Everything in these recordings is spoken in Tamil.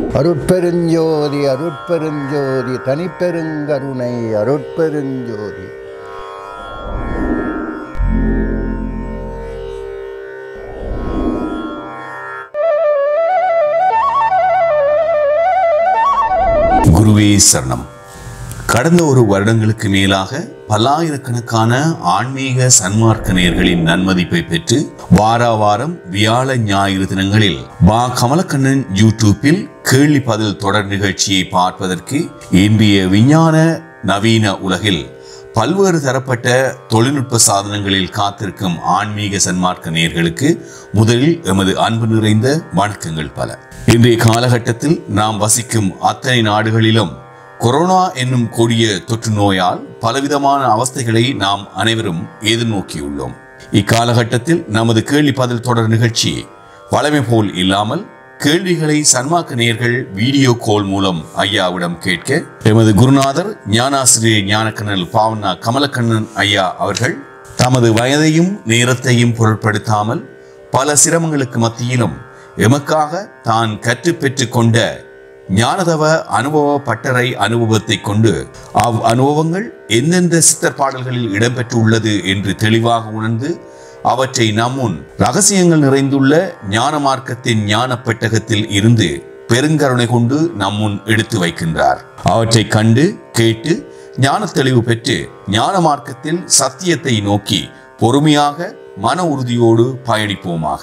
அருட்பெருஞ்சோதி அருட்பெருஞ்சோதி தனிப்பெருங்கருணை அருட்பெருஞ்சோதி குருவே சரணம் கடந்த ஒரு வருடங்களுக்கு மேலாக பல்லாயிரக்கணக்கான ஆன்மீக சன்மார்க்க நேயர்களின் நன்மதிப்பை பெற்று வார வாரம் வியாழ ஞாயிறு தினங்களில் பா கமலக்கண்ணன் யூடியூப்பில் கேள்வி பதில் தொடர் நிகழ்ச்சியை பார்ப்பதற்கு இன்றைய விஞ்ஞான நவீன உலகில் பல்வேறு தரப்பட்ட தொழில்நுட்ப சாதனங்களில் காத்திருக்கும் ஆன்மீக சன்மார்க்க நேயர்களுக்கு முதலில் எமது அன்பு நிறைந்த வணக்கங்கள் பல இன்றைய காலகட்டத்தில் நாம் வசிக்கும் அத்தனை நாடுகளிலும் கொரோனா என்னும் கொடிய தொற்று நோயால் பலவிதமான அவஸ்தைகளை நாம் அனைவரும் எதிர்நோக்கியுள்ளோம் இக்காலகட்டத்தில் நமது கேள்வி பதில் தொடர் நிகழ்ச்சி வளமை போல் இல்லாமல் கேள்விகளை சன்மார்க்க நேயர்கள் வீடியோ கால் மூலம் ஐயாவிடம் கேட்க எமது குருநாதர் ஞானாசிரியர் ஞானக்கண்ணல் பாவனா கமலக்கண்ணன் ஐயா அவர்கள் தமது வயதையும் நேரத்தையும் பொருட்படுத்தாமல் பல சிரமங்களுக்கு மத்தியிலும் எமக்காக தான் கற்றுப் பெற்றுக் கொண்ட ஞானதவ அனுபவ பட்டறை அனுபவத்தை கொண்டு அவ் அனுபவங்கள் எந்தெந்த சித்தர் பாடல்களில் இடம்பெற்றுள்ளது என்று தெளிவாக உணர்ந்து அவற்றை நம்முன் ரகசியங்கள் நிறைந்துள்ள ஞான மார்க்கத்தின் ஞான பெட்டகத்தில் இருந்து பெருங்கருணை கொண்டு நம்முன் எடுத்து வைக்கின்றார் அவற்றை கண்டு கேட்டு ஞான தெளிவு பெற்று ஞான மார்க்கத்தில் சத்தியத்தை நோக்கி பொறுமையாக மன உறுதியோடு பயணிப்போமாக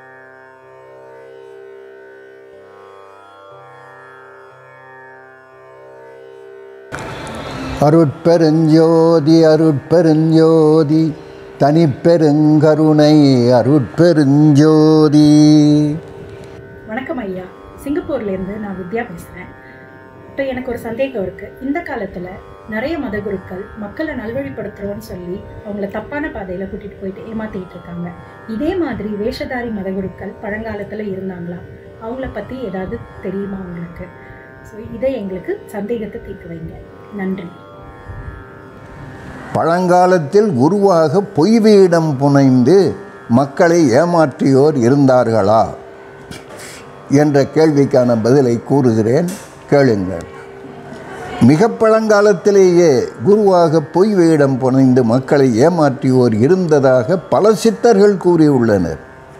அருட்பெருஞ்சோதி அருட்பெருஞ்சோதி தனிப்பெருங்கருணை அருட்பெருஞ்சோதி வணக்கம் ஐயா சிங்கப்பூர்லேருந்து நான் வித்யா பேசுகிறேன் இப்போ எனக்கு ஒரு சந்தேகம் இருக்குது இந்த காலத்தில் நிறைய மதகுருக்கள் மக்களை நல்வழிப்படுத்துகிறோன்னு சொல்லி அவங்கள தப்பான பாதையில் கூட்டிகிட்டு போயிட்டு ஏமாத்திட்டு இருக்காங்க இதே மாதிரி வேஷதாரி மதகுருக்கள் பழங்காலத்தில் இருந்தாங்களா அவங்கள பற்றி ஏதாவது தெரியுமா உங்களுக்கு ஸோ இதை எங்களுக்கு சந்தேகத்தை தீர்க்க வைங்க நன்றி பழங்காலத்தில் குருவாக பொய் வேடம் புனைந்து மக்களை ஏமாற்றியோர் இருந்தார்களா என்ற கேள்விக்கான பதிலை கூறுகிறேன் கேளுங்கள் மிக பழங்காலத்திலேயே குருவாக பொய் வேடம் புனைந்து மக்களை ஏமாற்றியோர் இருந்ததாக பல சித்தர்கள் கூறியுள்ளனர்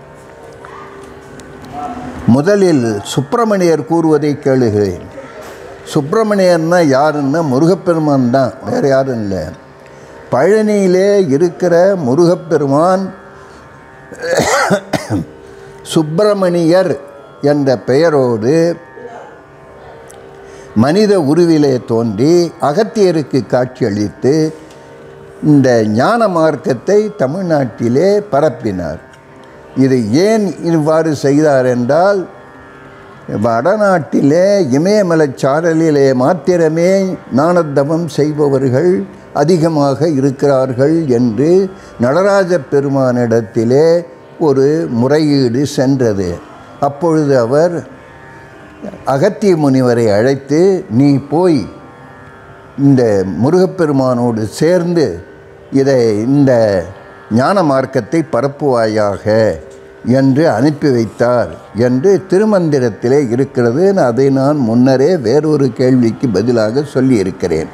முதலில் சுப்பிரமணியர் கூறுவதை கேளுகிறேன் சுப்பிரமணியர்னா யாருன்னா முருகப்பெருமான் தான் வேறு யாரும் இல்லை பழனியிலே இருக்கிற முருகப்பெருமான் சுப்பிரமணியர் என்ற பெயரோடு மனித உருவிலே தோன்றி அகத்தியருக்கு காட்சியளித்து இந்த ஞான மார்க்கத்தை தமிழ்நாட்டிலே பரப்பினார் இது ஏன் இவ்வாறு செய்தார் என்றால் வடநாட்டிலே இமயமலைச் சாரலிலே மாத்திரமே ஞானத்தவம் செய்பவர்கள் அதிகமாக இருக்கிறார்கள் என்று நடராஜ பெருமானிடத்திலே ஒரு முறையீடு சென்றது அப்பொழுது அவர் அகத்திய முனிவரை அழைத்து நீ போய் இந்த முருகப்பெருமானோடு சேர்ந்து இதை இந்த ஞான மார்க்கத்தை பரப்புவாயாக என்று அனுப்பி வைத்தார் என்று திருமந்திரத்திலே இருக்கிறது அதை நான் முன்னரே வேறொரு கேள்விக்கு பதிலாக சொல்லியிருக்கிறேன்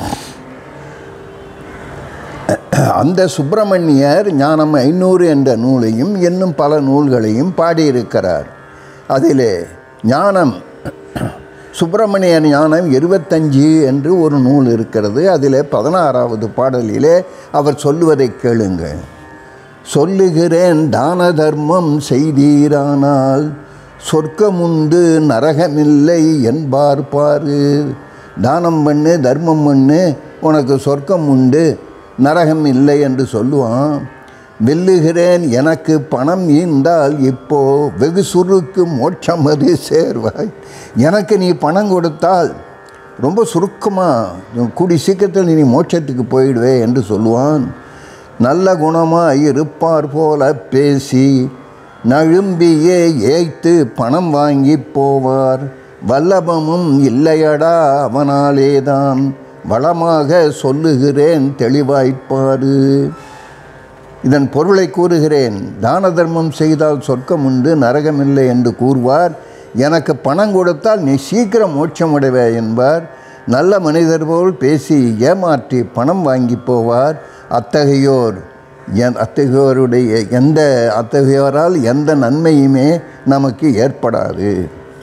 அந்த சுப்பிரமணியர் ஞானம் ஐநூறு என்ற நூலையும் இன்னும் பல நூல்களையும் பாடியிருக்கிறார் அதிலே ஞானம் சுப்பிரமணியர் ஞானம் இருபத்தஞ்சு என்று ஒரு நூல் இருக்கிறது அதிலே பதினாறாவது பாடலிலே அவர் சொல்லுவதை கேளுங்கள் சொல்லுகிறேன் தான தர்மம் செய்தீரானால் சொர்க்கமுண்டு நரகமில்லை என்பார் பாரு தானம் பண்ணு தர்மம் பண்ணு உனக்கு சொர்க்கம் உண்டு நரகம் இல்லை என்று சொல்லுவான் வெல்லுகிறேன் எனக்கு பணம் ஈந்தால் இப்போ வெகு சுருக்கு மோட்சம் அது சேர்வாய் எனக்கு நீ பணம் கொடுத்தால் ரொம்ப சுருக்கமாக கூடி சீக்கிரத்தில் நீ மோட்சத்துக்கு போயிடுவே என்று சொல்லுவான் நல்ல குணமாக இருப்பார் போல பேசி நழும்பியே ஏய்த்து பணம் வாங்கி போவார் வல்லபமும் இல்லையடா அவனாலேதான் வளமாக சொல்லுகிறேன் தெளிவாய்ப்பாரு இதன் பொருளை கூறுகிறேன் தான தர்மம் செய்தால் சொர்க்கம் உண்டு நரகமில்லை என்று கூறுவார் எனக்கு பணம் கொடுத்தால் நீ சீக்கிரம் மோட்சம் அடைவே என்பார் நல்ல மனிதர் போல் பேசி ஏமாற்றி பணம் வாங்கி போவார் அத்தகையோர் என் அத்தகையோருடைய எந்த அத்தகையோரால் எந்த நன்மையுமே நமக்கு ஏற்படாது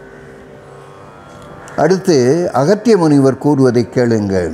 அடுத்து அகத்திய முனிவர் கூறுவதை கேளுங்கள்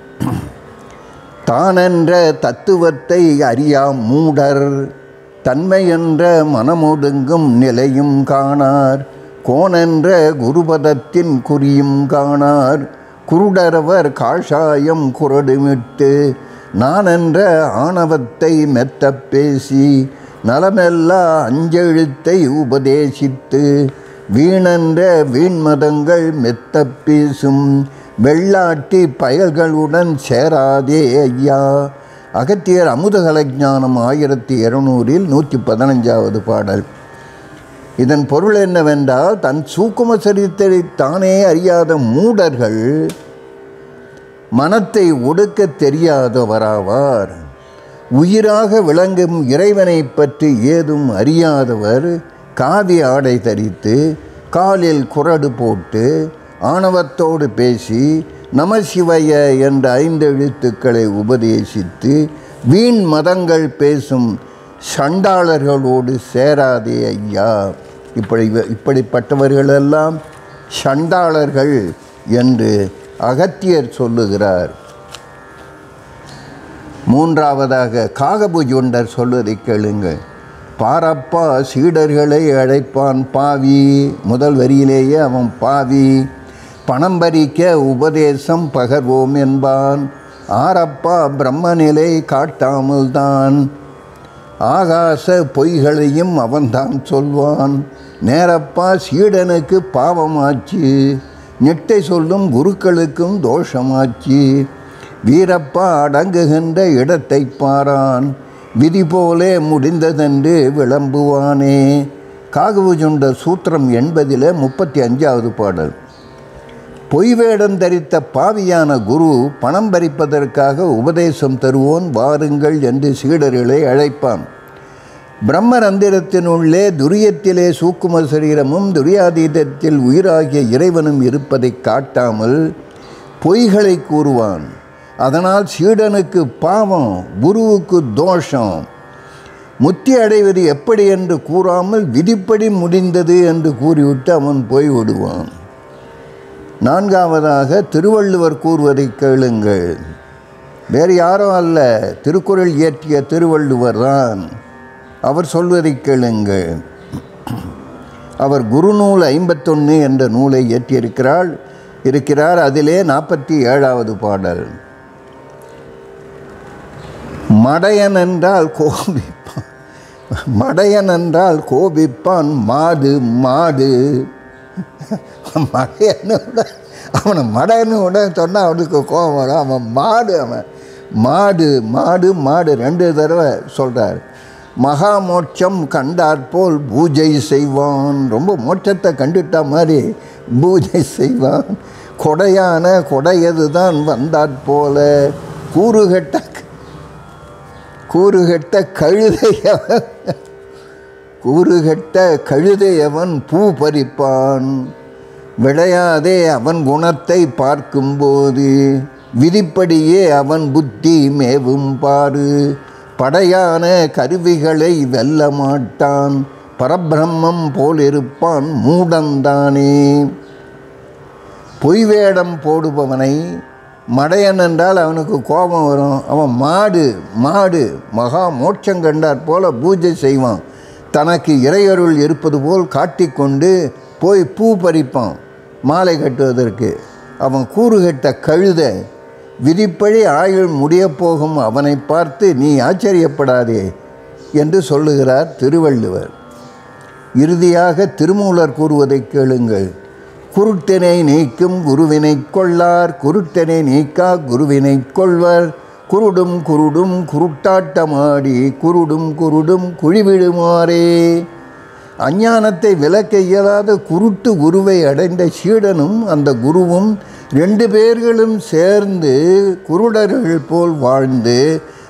தானென்ற தத்துவத்தை அறியா மூடர் தன்மையென்ற மனமொடுங்கும் நிலையும் காணார் கோணென்ற குருபதத்தின் குறியும் காணார் குருடரவர் காஷாயம் குரடுமிட்டு நானென்ற ஆணவத்தை மெத்தப் பேசி நலமெல்லா அஞ்செழுத்தை உபதேசித்து வீணென்ற வீண்மதங்கள் மெத்தப் பேசும் வெள்ளாட்டி பயல்களுடன் சேராதே ஐயா அகத்தியர் அமுதகலஞானம் ஆயிரத்தி இருநூறில் நூற்றி பதினஞ்சாவது பாடல் இதன் பொருள் என்னவென்றால் தன் சூக்கும சரித்திரை தானே அறியாத மூடர்கள் மனத்தை ஒடுக்க தெரியாதவராவார் உயிராக விளங்கும் இறைவனை பற்றி ஏதும் அறியாதவர் காவி ஆடை தரித்து காலில் குரடு போட்டு ஆணவத்தோடு பேசி நமசிவய என்ற ஐந்து எழுத்துக்களை உபதேசித்து வீண் மதங்கள் பேசும் சண்டாளர்களோடு சேராதே ஐயா இப்படி இப்படிப்பட்டவர்களெல்லாம் சண்டாளர்கள் என்று அகத்தியர் சொல்லுகிறார் மூன்றாவதாக காகபுஜுண்டர் சொல்வதை கேளுங்கள் பாரப்பா சீடர்களை அழைப்பான் பாவி முதல் வரியிலேயே அவன் பாவி பணம் பறிக்க உபதேசம் பகர்வோம் என்பான் ஆரப்பா பிரம்மநிலை காட்டாமல்தான் ஆகாச பொய்களையும் அவன்தான் சொல்வான் நேரப்பா சீடனுக்கு பாவமாச்சு நெட்டை சொல்லும் குருக்களுக்கும் தோஷமாச்சு வீரப்பா அடங்குகின்ற இடத்தை பாரான் விதி போலே முடிந்ததென்று விளம்புவானே காகுவுஜுண்ட சூத்திரம் எண்பதில் முப்பத்தி அஞ்சாவது பாடல் பொய் வேடம் தரித்த பாவியான குரு பணம் பறிப்பதற்காக உபதேசம் தருவோன் வாருங்கள் என்று சீடர்களை அழைப்பான் பிரம்மரந்திரத்தினுள்ளே துரியத்திலே சூக்கும சரீரமும் துரியாதீதத்தில் உயிராகிய இறைவனும் இருப்பதை காட்டாமல் பொய்களை கூறுவான் அதனால் சீடனுக்கு பாவம் குருவுக்கு தோஷம் முத்தி அடைவது எப்படி என்று கூறாமல் விதிப்படி முடிந்தது என்று கூறிவிட்டு அவன் போய் விடுவான் நான்காவதாக திருவள்ளுவர் கூறுவதை கேளுங்கள் வேறு யாரும் அல்ல திருக்குறள் இயற்றிய திருவள்ளுவர் தான் அவர் சொல்வதை கேளுங்கள் அவர் குருநூல் ஐம்பத்தொன்று என்ற நூலை இயற்றியிருக்கிறாள் இருக்கிறார் அதிலே நாற்பத்தி ஏழாவது பாடல் மடையன் என்றால் கோபிப்பான் மடையன் என்றால் கோபிப்பான் மாடு மாடு மடையன்னு விட அவனை மடையன்னு விட சொன்னால் அவனுக்கு கோபம் வரும் அவன் மாடு அவன் மாடு மாடு மாடு ரெண்டு தடவை சொல்கிறார் மகா மோட்சம் கண்டாற்போல் பூஜை செய்வான் ரொம்ப மோட்சத்தை கண்டுட்டா மாதிரி பூஜை செய்வான் கொடையான கொடையது தான் வந்தாற்போல கூறுகட்ட கூறுகட்ட கழுதையவன் கூறுகட்ட கழுதையவன் பூ பறிப்பான் விளையாதே அவன் குணத்தை பார்க்கும்போது விதிப்படியே அவன் புத்தி மேவும் பாரு படையான கருவிகளை வெல்ல மாட்டான் பரபிரம்மம் போலிருப்பான் மூடந்தானே பொய் வேடம் போடுபவனை மடையன் என்றால் அவனுக்கு கோபம் வரும் அவன் மாடு மாடு மகா மோட்சம் கண்டாற் போல பூஜை செய்வான் தனக்கு இறையருள் இருப்பது போல் காட்டிக்கொண்டு போய் பூ பறிப்பான் மாலை கட்டுவதற்கு அவன் கூறுகட்ட கழுத விதிப்படி ஆயுள் முடியப் போகும் அவனை பார்த்து நீ ஆச்சரியப்படாதே என்று சொல்லுகிறார் திருவள்ளுவர் இறுதியாக திருமூலர் கூறுவதை கேளுங்கள் குருட்டனை நீக்கும் குருவினை கொள்ளார் குருட்டனை நீக்கா குருவினை கொள்வர் குருடும் குருடும் குருட்டாட்டமாடி குருடும் குருடும் குழிவிடுமாறே அஞ்ஞானத்தை விலக்க இயலாத குருட்டு குருவை அடைந்த சீடனும் அந்த குருவும் ரெண்டு பேர்களும் சேர்ந்து குருடர்கள் போல் வாழ்ந்து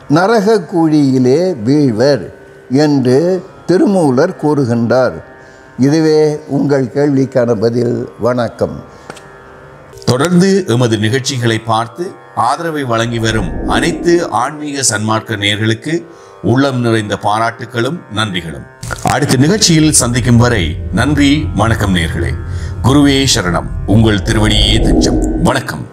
நரக குழியிலே வீழ்வர் என்று திருமூலர் கூறுகின்றார் இதுவே உங்கள் கேள்விக்கான பதில் வணக்கம் தொடர்ந்து எமது நிகழ்ச்சிகளை பார்த்து ஆதரவை வழங்கி வரும் அனைத்து ஆன்மீக சன்மார்க்க நேர்களுக்கு உள்ளம் நிறைந்த பாராட்டுகளும் நன்றிகளும் அடுத்த நிகழ்ச்சியில் சந்திக்கும் வரை நன்றி வணக்கம் நேர்களே குருவே சரணம் உங்கள் திருவடியே தஞ்சம் வணக்கம்